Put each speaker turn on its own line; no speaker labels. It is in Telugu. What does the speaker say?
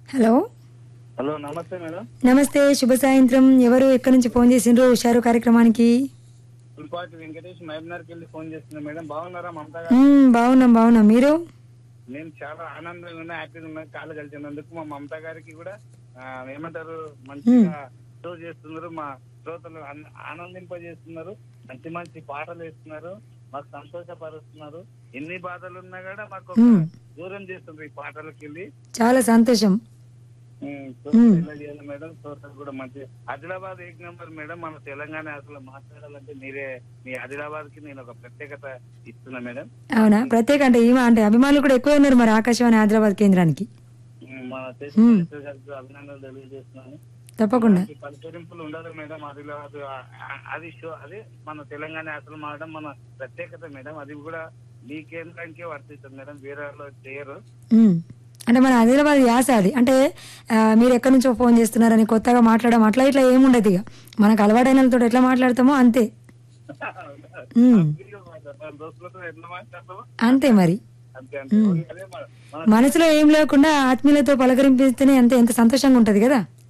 హలో
హలో నమస్తే మేడం
నమస్తే శుభ సాయంత్రం ఎవరు ఎక్కడి నుంచి ఫోన్ చేసిండ్రు హుషారు కార్యక్రమానికి
పుల్పాటి వెంకటేష్ మహబూబ్నగర్కి వెళ్ళి ఫోన్ చేస్తున్నా మేడం బాగున్నారా మమతా గారు
మ్మ్, బాగున్నాం బాగున్నాం మీరు
నేను చాలా ఆనందంగా ఉన్నా హ్యాపీగా ఉన్నా కాళ్ళు కలిసినందుకు మా మమతా గారికి కూడా ఆ, ఏమంటారు మంచిగా షో చేస్తున్నారు మా శ్రోతలు ఆన- ఆనందింపజేస్తున్నారు మంచి మంచి పాటలు వేస్తున్నారు మాకు సంతోషపరుస్తున్నారు ఎన్ని బాధలు ఉన్నా కూడా మాకు ఒక దూరం చేస్తున్నారు ఈ పాటలకి వెళ్ళి
చాలా సంతోషం
ఉమ్, శ్రోతలు ఎలా చేయాలి మేడం శ్రోతలు కూడా మంచి ఆదిలాబాద్ ఏక్ నెంబర్ మేడం మన తెలంగాణ అసలు మాట్లాడాలంటే మీరే మీ ఆదిలాబాద్ కి నేను ఒక ప్రత్యేకత ఇస్తున్నా మేడం
అవునా ప్రత్యేక అంటే ఏమా అంటే అభిమానులు కూడా ఎక్కువ ఉన్నారు మరి ఆకాశవాణి హైదరాబాద్ కేంద్రానికి
ఉమ్, మన దేశ గారికి అభినందనలు తెలియజేస్తున్నాను
తప్పకుండా
ఈ పలకరింపులు ఉండాలి మేడం ఆదిలాబాద్ ఆ- ఆ- అది షో అదే మన తెలంగాణ అసలు మాడడం మన ప్రత్యేకత మేడం అది కూడా మీ కేంద్రానికే వర్తిస్తుంది మేడం వేరే వాళ్ళు చేయరు
మ్మ్. అంటే మన ఆదిలాబాద్ యాస అది అంటే ఆ, మీరు ఎక్కడి నుంచో ఫోన్ చేస్తున్నారని కొత్తగా మాట్లాడడం అట్లా ఇట్లా ఏముండదు ఇక మనకు అలవాటైన వాళ్ళతో ఎట్లా మాట్లాడతామో అంతే మ్మ్.
మన దోస్తులతో ఎట్లా మాట్లాడతామో
అంతే మరి
అంతే అంతే అదే మన- మన
మనసులో ఏం లేకుండా ఆత్మీయులతో పలకరింపిస్తేనే అంతే ఎంత సంతోషంగా ఉంటది కదా